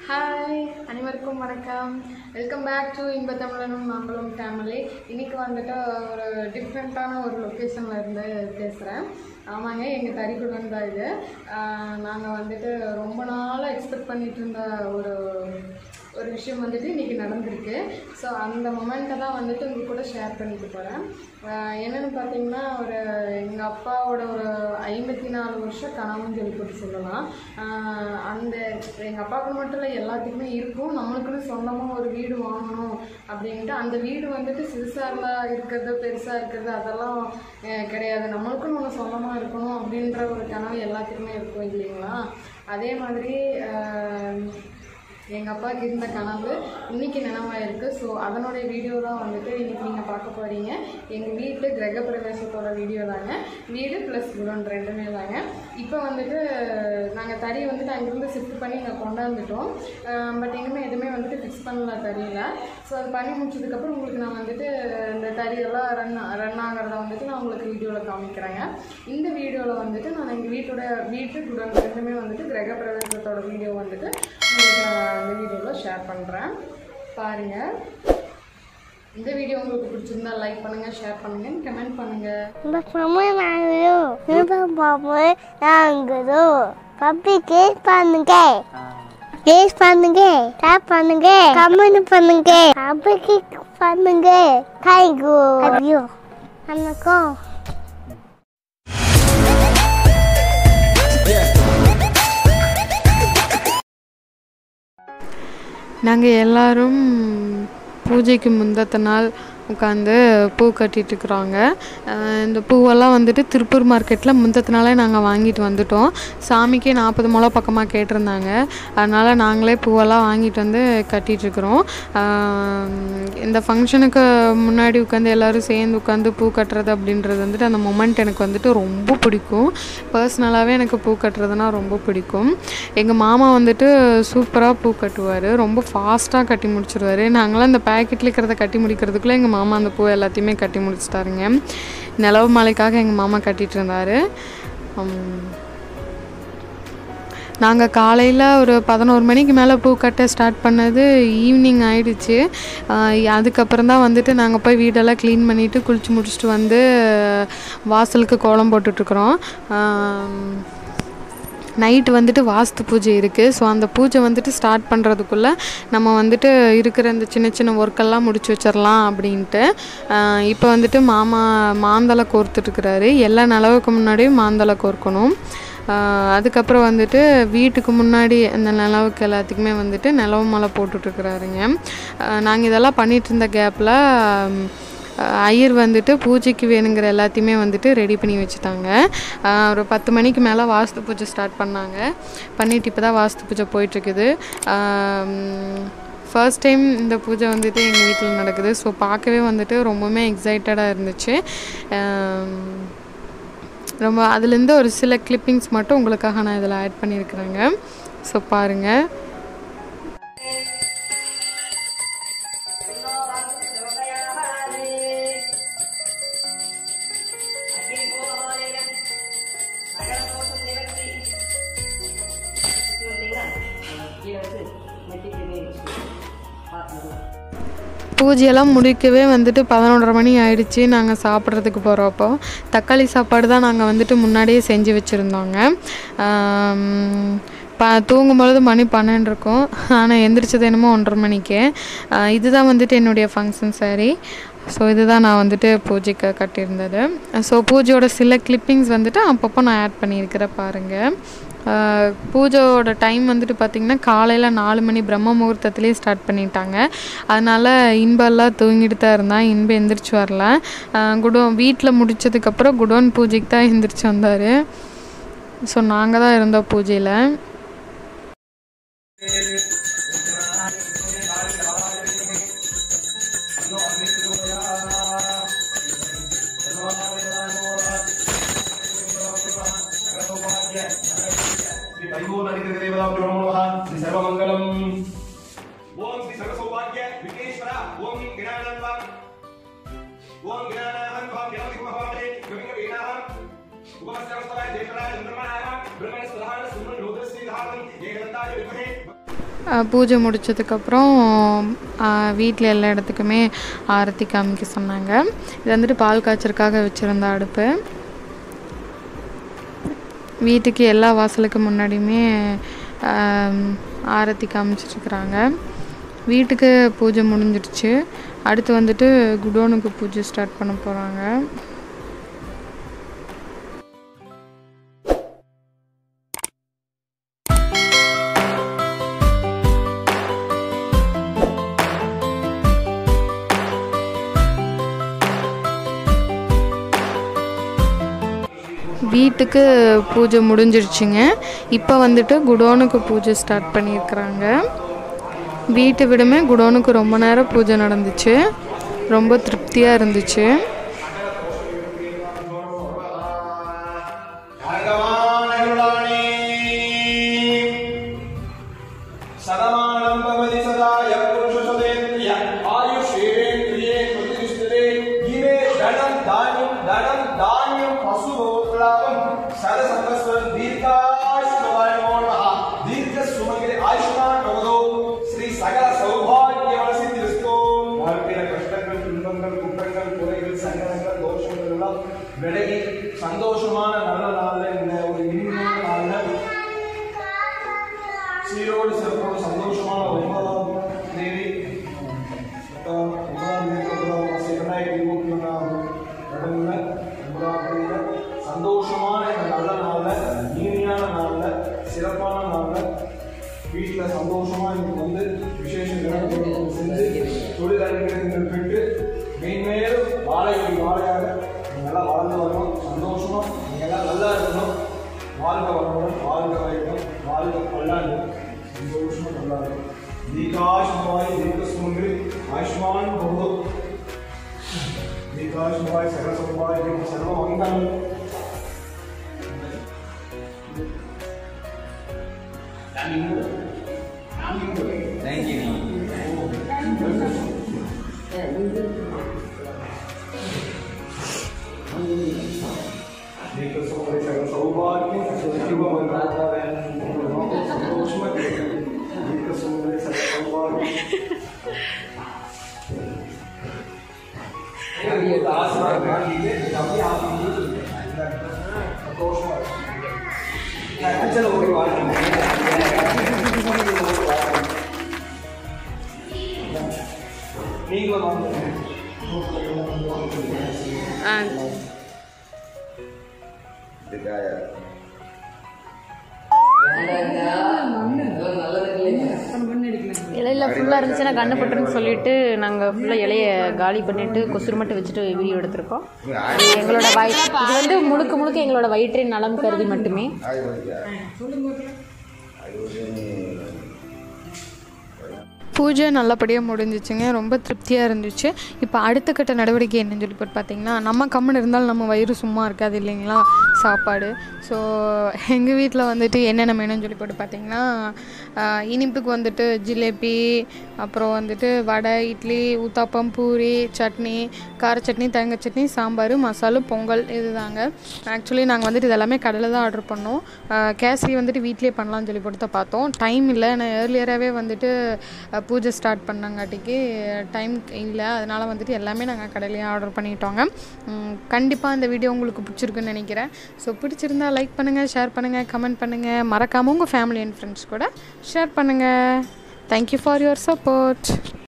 Hi அனைவருக்கும் வணக்கம் welcome back to இன்ப தமிழனும் நாங்களும் ஃபேமிலி இன்னைக்கு வந்துட்டு ஒரு டிஃப்ரெண்ட்டான ஒரு லொக்கேஷனில் இருந்து பேசுகிறேன் ஆமாங்க எங்கள் தறிக்குடன் தான் இது நாங்கள் வந்துட்டு ரொம்ப நாளாக எக்ஸ்பெக்ட் பண்ணிட்டு இருந்த ஒரு ஒரு விஷயம் வந்துட்டு இன்றைக்கி நடந்திருக்கு ஸோ அந்த மொமெண்ட்டை தான் வந்துட்டு உங்கள் கூட ஷேர் பண்ணிட்டு போகிறேன் என்னென்னு பார்த்தீங்கன்னா ஒரு எங்கள் அப்பாவோட ஒரு ஐம்பத்தி நாலு வருஷம் கனவுன்னு சொல்லி போட்டு சொல்லலாம் ஆஹ் அந்த எங்கள் அப்பாவுக்கு மட்டும் இல்லை எல்லாத்துக்குமே இருக்கும் நம்மளுக்குன்னு சொந்தமாக ஒரு வீடு வாங்கணும் அப்படின்ட்டு அந்த வீடு வந்துட்டு சிறுசாக இருந்தால் இருக்கிறது பெருசாக இருக்கிறது அதெல்லாம் அஹ் கிடையாது நம்மளுக்குன்னு ஒன்று சொந்தமாக இருக்கணும் அப்படின்ற ஒரு கனவு எல்லாத்துக்குமே இருக்கும் இல்லைங்களா அதே மாதிரி ஆஹ் எங்கள் அப்பாவுக்கு இருந்த கனவு இன்னைக்கு நினைவாயிருக்கு ஸோ அதனுடைய வீடியோ தான் வந்துட்டு இன்னைக்கு நீங்கள் பார்க்க போகிறீங்க எங்கள் வீட்டு கிரக பிரவேசத்தோட வீடியோ தாங்க வீடு ப்ளஸ் குடோன் ரெண்டுமே தாங்க இப்போ வந்துட்டு நாங்கள் தறி வந்துட்டு அங்கேருந்து ஷிஃப்ட் பண்ணி இங்கே கொண்டாந்துட்டோம் பட் இனிமேல் எதுவுமே வந்துட்டு ஃபிக்ஸ் பண்ணல தறியில் ஸோ அது பண்ணி முடிச்சதுக்கப்புறம் உங்களுக்கு நான் வந்துட்டு இந்த தறியெல்லாம் ரன் ரன் ஆகிறத வந்துட்டு நான் உங்களுக்கு வீடியோவில் காமிக்கிறேங்க இந்த வீடியோவில் வந்துட்டு நான் எங்கள் வீட்டோட வீட்டு குடோன் ரெண்டுமே வந்துட்டு கிரக பிரவேசத்தோட வீடியோ வந்துட்டு உங்களுக்கு நான் இந்த வீடியோவில் ஷேர் பண்ணுறேன் பாருங்கள் இந்த வீடியோ உங்களுக்கு பிடிச்சிருந்தா லைக் பண்ணுங்கள் ஷேர் பண்ணுங்கள் கமெண்ட் பண்ணுங்கள் இந்த சமயம் நாங்களும் இந்த பாபு நாங்களும் பப்பி கேஸ் பண்ணுங்க கேஸ் பண்ணுங்க டேப் பண்ணுங்க கமெண்ட் பண்ணுங்க அப்படி பண்ணுங்க தேங்க்யூ ஐயோ வணக்கம் நாங்கள் எல்லாரும் பூஜைக்கு முந்தத்த நாள் உட்காந்து பூ கட்டிட்டு இருக்கிறோங்க அஹ் இந்த பூவெல்லாம் வந்துட்டு திருப்பூர் மார்க்கெட்டில் முந்தத்த நாளே நாங்கள் வாங்கிட்டு வந்துட்டோம் சாமிக்கு நாற்பது முளை பக்கமாக கேட்டிருந்தாங்க அதனால் நாங்களே பூவெல்லாம் வாங்கிட்டு வந்து கட்டிகிட்ருக்குறோம் இந்த ஃபங்க்ஷனுக்கு முன்னாடி உட்காந்து எல்லோரும் சேர்ந்து உட்காந்து பூ கட்டுறது அப்படின்றது வந்துட்டு அந்த மொமெண்ட் எனக்கு வந்துட்டு ரொம்ப பிடிக்கும் பர்சனலாகவே எனக்கு பூ கட்டுறதுனா ரொம்ப பிடிக்கும் எங்கள் மாமா வந்துட்டு சூப்பராக பூ கட்டுவார் ரொம்ப ஃபாஸ்ட்டாக கட்டி முடிச்சிருவார் நாங்களாம் இந்த பேக்கெட்டில் இருக்கிறத கட்டி முடிக்கிறதுக்குள்ளே எங்கள் மாமா அந்த பூ எல்லாத்தையுமே கட்டி முடிச்சிட்டாருங்க நிலவு மாலைக்காக எங்கள் மாமா கட்டிட்டு இருந்தார் நாங்கள் காலையில் ஒரு பதினோரு மணிக்கு மேலே பூ கட்ட ஸ்டார்ட் பண்ணது ஈவினிங் ஆயிடுச்சு ஆஹ் அதுக்கப்புறம் தான் வந்துட்டு நாங்கள் போய் வீடெல்லாம் க்ளீன் பண்ணிவிட்டு குளிச்சு முடிச்சுட்டு வந்து வாசலுக்கு கோலம் போட்டுட்ருக்குறோம் நைட்டு வந்துட்டு வாஸ்து பூஜை இருக்குது ஸோ அந்த பூஜை வந்துட்டு ஸ்டார்ட் பண்ணுறதுக்குள்ளே நம்ம வந்துட்டு இருக்கிற இந்த சின்ன சின்ன ஒர்க்கெல்லாம் முடிச்சு வச்சிடலாம் அப்படின்ட்டு இப்போ வந்துட்டு மாமா மாந்தலை கோர்த்துட்ருக்கிறாரு எல்லா நிலவுக்கு முன்னாடியும் மாந்தலை கோர்க்கணும் ஆஹ் அதுக்கப்புறம் வந்துட்டு வீட்டுக்கு முன்னாடி அந்த நிலவுக்கு எல்லாத்துக்குமே வந்துட்டு நிலவு மாலை போட்டுட்ருக்குறாருங்க நாங்கள் இதெல்லாம் பண்ணிகிட்டு இருந்த கேப்பில் ஐயர் வந்துட்டு பூஜைக்கு வேணுங்கிற எல்லாத்தையுமே வந்துட்டு ரெடி பண்ணி வச்சுட்டாங்க ஆஹ் ஒரு பத்து மணிக்கு மேலே வாஸ்து பூஜை ஸ்டார்ட் பண்ணாங்க பண்ணிட்டு இப்போ தான் வாஸ்து பூஜை போயிட்டுருக்குது ஃபர்ஸ்ட் டைம் இந்த பூஜை வந்துட்டு எங்கள் வீட்டில் நடக்குது ஸோ பார்க்கவே வந்துட்டு ரொம்பவுமே எக்ஸைட்டடாக இருந்துச்சு ஆம், ரொம்ப அதுலேருந்து ஒரு சில கிளிப்பிங்ஸ் மட்டும் உங்களுக்காக நான் இதில் ஆட் பண்ணியிருக்கிறேங்க ஸோ பாருங்கள் பூஜையெல்லாம் முடிக்கவே வந்துட்டு பதினொன்றரை மணி ஆயிடுச்சு நாங்கள் சாப்பிட்றதுக்கு போகிறப்போ தக்காளி சாப்பாடு தான் நாங்கள் வந்துட்டு முன்னாடியே செஞ்சு வச்சுருந்தோங்க ப தூங்கும்பொழுது மணி பன்னெண்டு இருக்கும் ஆனால் எந்திரிச்சது என்னமோ ஒன்றரை மணிக்கு ஆஹ் இதுதான் வந்துட்டு என்னுடைய ஃபங்க்ஷன் saree ஸோ இதுதான் நான் வந்துட்டு பூஜைக்கு கட்டியிருந்தது ஸோ பூஜையோட சில கிளிப்பிங்ஸ் வந்துட்டு அப்பப்போ நான் ஆட் பண்ணியிருக்கிறேன் பாருங்கள் ஆஹ் பூஜையோட டைம் வந்துட்டு பார்த்திங்கன்னா காலையில் நாலு மணி பிரம்ம முகூர்த்தத்துலேயே ஸ்டார்ட் பண்ணிட்டாங்க அதனால் இன்பெல்லாம் தூங்கிட்டு தான் இருந்தான் இன்ப எந்திரிச்சு வரல ஆஹ் குடோன் வீட்டில் முடிச்சதுக்கப்புறம் குடோன் பூஜைக்கு தான் எந்திரிச்சு வந்தார் ஸோ நாங்கள் தான் இருந்தோம் பூஜையில் श्री परिपूर्णनित्यदेवताभ्यो नमो नमः श्री सर्वमङ्गलम् ॐ श्री सर्वसौभाग्य विघ्नेश्वर ॐ गणानान्वा ॐ गणानाहं त्वां गणपति भवामहे कविं कवीनाहं उपमस्यवस्तवाय देवराय चन्द्रमाणाय ब्रह्मणस्वधान सुमन लोकस्य धारणं एकदन्ताय विद्महे அஹ், பூஜை முடிச்சதுக்கப்புறம் வீட்டில் எல்லா இடத்துக்குமே ஆரத்தி காமிக்க சொன்னாங்க இது வந்துட்டு பால் காய்ச்சறதுக்காக வச்சுருந்த அடுப்பு வீட்டுக்கு எல்லா வாசலுக்கு முன்னாடியுமே ஆம், ஆரத்தி காமிச்சிட்ருக்குறாங்க வீட்டுக்கு பூஜை முடிஞ்சிடுச்சு அடுத்து வந்துட்டு குடோனுக்கு பூஜை ஸ்டார்ட் பண்ண போகிறாங்க வீட்டுக்கு பூஜை முடிஞ்சிருச்சுங்க இப்போ வந்துட்டு குடோனுக்கு பூஜை ஸ்டார்ட் பண்ணியிருக்கிறாங்க வீட்டை விடமே குடோனுக்கு ரொம்ப நேரம் பூஜை நடந்துச்சு ரொம்ப திருப்தியாக இருந்துச்சு भागवानरुणानि सदमानं भवति सदा यः पुरुषसदेन्द्रिय आयुषेन्द्रिये प्रतिष्ठते इमे धनं धान्यं धनं धान्यं पशुभोक्लाभं सरसंवत्सरं दीर्घायुष्मवाय नमो नमः दीर्घसुमङ्गले आयुष्मान् भवतो श्री सकल सौभाग्यवसिद्धिरस्तु வாழ்க்கையில கஷ்டங்கள் துன்பங்கள் குற்றங்கள் குறைகள் சங்கடங்கள் தோஷங்கள் எல்லாம் விலகி சந்தோஷமான நல்ல நாள்ல இந்த ஒரு இனிமையான நாள்ல சீரோடு சிறப்போடு சந்தோஷமான ஒன்பதாம் தேதி அஹ், ஒன்பதாம் தேதி ஒன்பதாம் மாசம் இரண்டாயிரத்தி இருபத்தி ஒன்றாம் வருடம்ல ஒன்பதாம் தேதியில சந்தோஷமான இந்த நல்ல நாள்ல இனிமையான நாள்ல சிறப்பான நாள்ல வீட்டுல சந்தோஷமா இன்னைக்கு வந்து விசேஷ கிரகங்கள் செஞ்சு தொழில் அறிஞர்கள் பெற்று மென்மேலும் வாழையை வாழையாக நீங்க எல்லாம் வளர்ந்து வரணும் சந்தோஷமா நீங்க எல்லாம் நல்லா இருக்கணும் வாழ்க வளமுடன் வாழ்க வைக்கம் வாழ்க பல்லாண்டு சந்தோஷமா நல்லா இருக்கும் தீகாஷ்மாய் தீர்க்க சுமங்கி ஆயுஷ்மான் பகவோ தீகாஷ்மாய் சகசமாய் சர்வ மங்களம் Thank you. दीर्घ सुमंगली सगल सौभाग्य शुभ मंगल सन्तोषमा दीर्घ सुमंगली सगल सौभाग्य आशीर्वाद मान लीजिए तभी आप संतोषमा चलो कोई बात नहीं நீங்களும் வந்து இதுக்காக இலையில ஃபுல்லாக இருந்துச்சுன்னா கண்ணு பட்டுன்னு சொல்லிட்டு நாங்கள் ஃபுல்லாக இலைய காலி பண்ணிட்டு கொசுறு மட்டும் வச்சுட்டு வீடியோ எடுத்திருக்கோம் இது எங்களோட வய இது வந்து முழுக்க முழுக்க எங்களோட வயிற்றின் நலம் கருதி மட்டுமே பூஜை நல்லபடியாக முடிஞ்சிச்சுங்க ரொம்ப திருப்தியாக இருந்துச்சு இப்போ அடுத்த கட்ட நடவடிக்கை என்னன்னு சொல்லி போட்டு பார்த்தீங்கன்னா நம்ம கம்முன்னு இருந்தாலும் நம்ம வயிறு சும்மா இருக்காது இல்லைங்களா சாப்பாடு ஸோ எங்கள் வீட்டில் வந்துட்டு என்னென்ன மெனுன்னு சொல்லி போட்டு பார்த்தீங்கன்னா ஆஹ், இனிப்புக்கு வந்துட்டு ஜிலேபி அப்புறம் வந்துட்டு வடை இட்லி ஊத்தாப்பம் பூரி சட்னி கார சட்னி தேங்காய் சட்னி சாம்பார் மசாலு பொங்கல் இதுதாங்க ஆக்சுவலி நாங்கள் வந்துட்டு இதெல்லாமே கடையில் தான் ஆர்டர் பண்ணோம் ஆஹ், கேசரி வந்துட்டு வீட்லேயே பண்ணலாம்னு சொல்லி போட்டு தான் பார்த்தோம் டைம் இல்லை நான் ஏர்லியராகவே வந்துட்டு அஹ், பூஜை ஸ்டார்ட் பண்ணங்காட்டிக்கு டைம் இல்லை அதனால் வந்துட்டு எல்லாமே நாங்கள் கடையிலேயே ஆர்டர் பண்ணிட்டோங்க கண்டிப்பாக இந்த வீடியோ உங்களுக்கு பிடிச்சிருக்குன்னு நினைக்கிறேன் ஸோ பிடிச்சிருந்தா லைக் பண்ணுங்கள் ஷேர் பண்ணுங்கள் கமெண்ட் பண்ணுங்கள் மறக்காமல் உங்கள் ஃபேமிலி அண்ட் ஃப்ரெண்ட்ஸ் கூட ஷேர் பண்ணுங்கள் தேங்க்யூ ஃபார் யுவர் சப்போர்ட்